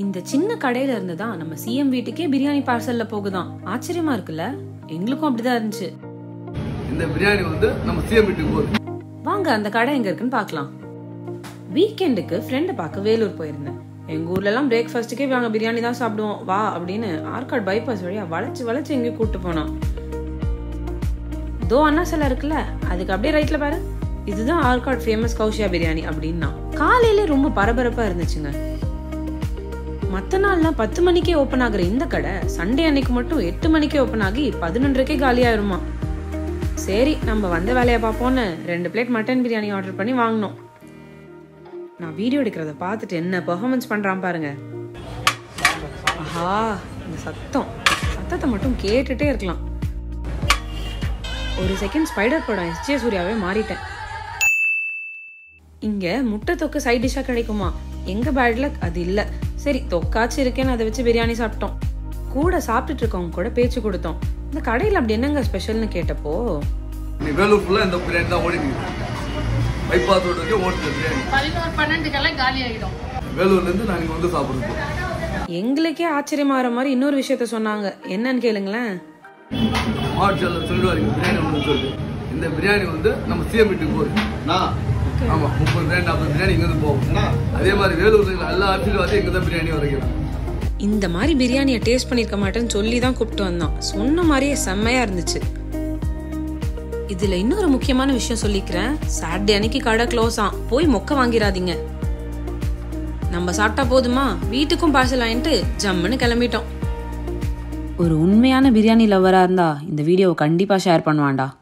இந்த சின்ன கடையில இருந்து தான் நம்ம சிஎம் வீட்டுக்கே பிரியாணி பார்சல்ல போகுதாம் ஆச்சரியமா இருக்குல்ல எங்களுக்கும் அப்படிதான் இருந்துச்சு இந்த பிரியாணி வந்து நம்ம சிஎம் வீட்டுக்கு போகுது வாங்க அந்த கடை எங்க இருக்குன்னு பார்க்கலாம் வீக்கெண்டுக்கு ஃப்ரெண்டை பார்க்க வேலூர் போயிருந்தேன் எங்க ஊர்ல எல்லாம் பிரேக்ஃபாஸ்ட்டுக்கே வாங்க பிரியாணி தான் சாப்பிடுவோம் வா அப்படின்னு ஆர்காட் பைபாஸ் வழியா வளைச்சு வளைச்சு எங்கேயும் கூட்டு போனோம் தோ அண்ணா சிலை இருக்குல்ல அதுக்கு அப்படியே ரைட்ல பாரு இதுதான் ஆர்காட் ஃபேமஸ் கௌஷியா பிரியாணி அப்படின்னா காலையில ரொம்ப பரபரப்பா இருந்துச்சுங்க மத்த நாள்லாம் பத்து மணிக்கே ஓபன் ஆகுற இந்த கடை சண்டே அன்னைக்கு மட்டும் எட்டு மணிக்கே ஓபன் ஆகி பதினொன்றரைக்கே காலியாயிருமா சரி நம்ம வந்த வேலையை பார்ப்போம்னு ரெண்டு பிளேட் மட்டன் பிரியாணி ஆர்டர் பண்ணி வாங்கினோம் நான் வீடியோ எடுக்கிறத பார்த்துட்டு என்ன பெர்ஃபார்மன்ஸ் பண்றான் பாருங்க ஆஹா இந்த சத்தம் சத்தத்தை மட்டும் கேட்டுட்டே இருக்கலாம் ஒரு செகண்ட் ஸ்பைடர் படம் எஸ்ஜே சூர்யாவே மாறிட்டேன் இங்க முட்டை தொக்கு சைட் டிஷ்ஷா கிடைக்குமா எங்க பேட்ல அது இல்ல சரி தொக்காச்சு இருக்கேன்னு அதை வச்சு பிரியாணி சாப்பிட்டோம் கூட சாப்பிட்டுட்டு இருக்கவங்க கூட பேச்சு கொடுத்தோம் இந்த கடையில அப்படி என்னங்க ஸ்பெஷல்னு கேட்டப்போ நீ வேலூர் ஃபுல்லாக இந்த பிரியாணி தான் ஓடி நிற்குது பைபாஸ் ரோடுக்கு ஓடுது பிரியாணி பதினோரு பன்னெண்டுக்கெல்லாம் காலி ஆகிடும் வேலூர்லேருந்து நான் இங்கே வந்து சாப்பிடுறது எங்களுக்கே ஆச்சரியமா வர மாதிரி இன்னொரு விஷயத்த சொன்னாங்க என்னன்னு கேளுங்களேன் மார்ச்சல்ல சொல்லிடுவாரு இங்க பிரியாணி ஒன்று சொல்லிட்டு இந்த பிரியாணி வந்து நம்ம சிஎம் வீட்டுக்கு போகுது ஆமா முப்பது பிரியாணி நாற்பது பிரியாணி இங்கேருந்து போகும் அதே மாதிரி வேலூர்ல இருக்கிற எல்லா அரசியல்வாதியும் இங்கே தான் பிரியாணி வரைக்கும் இந்த மாதிரி பிரியாணியை டேஸ்ட் பண்ணிருக்க மாட்டேன்னு சொல்லி தான் கூப்பிட்டு வந்தான் சொன்ன மாதிரியே செம்மையா இருந்துச்சு இதுல இன்னொரு முக்கியமான விஷயம் சொல்லிக்கிறேன் சாட்டர்டே அன்னைக்கு கடை க்ளோஸ் ஆ போய் மொக்க வாங்கிடாதீங்க நம்ம சாப்பிட்டா போதுமா வீட்டுக்கும் பார்சல் வாங்கிட்டு ஜம்முன்னு கிளம்பிட்டோம் ஒரு உண்மையான பிரியாணி லவ்வரா இருந்தா இந்த வீடியோவை கண்டிப்பா ஷேர் பண்ணுவான்டா